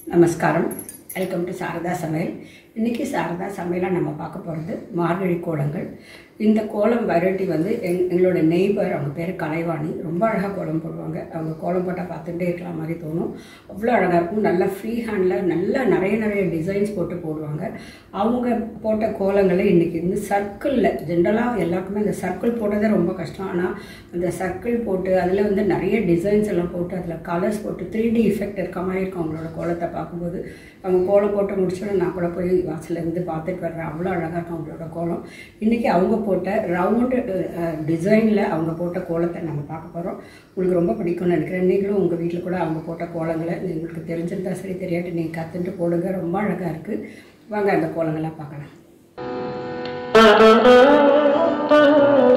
நமஸ்காரம் welcome to Saradha சமையல் இன்றைக்கி சாரதா சமையலாக நம்ம பார்க்க போகிறது மார்கழி கோலங்கள் இந்த கோலம் வெரைட்டி வந்து எங் எங்களோட நெய்பர் அவங்க பேர் கலைவாணி ரொம்ப அழகாக கோலம் போடுவாங்க அவங்க கோலம் போட்டால் பார்த்துட்டே இருக்கலாம் மாதிரி தோணும் அவ்வளோ அழகாக இருக்கும் நல்லா ஃப்ரீ ஹேண்டில் நல்லா நிறைய நிறைய டிசைன்ஸ் போட்டு போடுவாங்க அவங்க போட்ட கோலங்களை இன்றைக்கி வந்து சர்க்கிளில் ஜென்ரலாக எல்லாருக்குமே அந்த சர்க்கிள் போட்டதே ரொம்ப கஷ்டம் ஆனால் அந்த சர்க்கிள் போட்டு அதில் வந்து நிறைய டிசைன்ஸ் எல்லாம் போட்டு அதில் கலர்ஸ் போட்டு த்ரீ டி எஃபெக்ட் இருக்க மாதிரி இருக்கும் அவங்களோட கோலத்தை பார்க்கும்போது அவங்க கோலம் போட்டு முடிச்சோடனே நான் கூட போய் வாசல்ல இருந்து பார்த்துட்டு வர்றேன் அவ்வளோ அழகாக இருக்கும் அவங்களோட கோலம் இன்றைக்கி அவங்க போட்ட ரவுண்டு டிசைனில் அவங்க போட்ட கோலத்தை நம்ம பார்க்க போகிறோம் உங்களுக்கு ரொம்ப பிடிக்கும்னு நினைக்கிறேன் நீங்களும் உங்கள் வீட்டில் கூட அவங்க போட்ட கோலங்களை உங்களுக்கு தெரிஞ்சிருந்தா சரி தெரியாட்டு நீங்கள் கற்றுட்டு போடுங்க ரொம்ப அழகாக இருக்குது வாங்க அந்த கோலங்கள்லாம் பார்க்கலாம்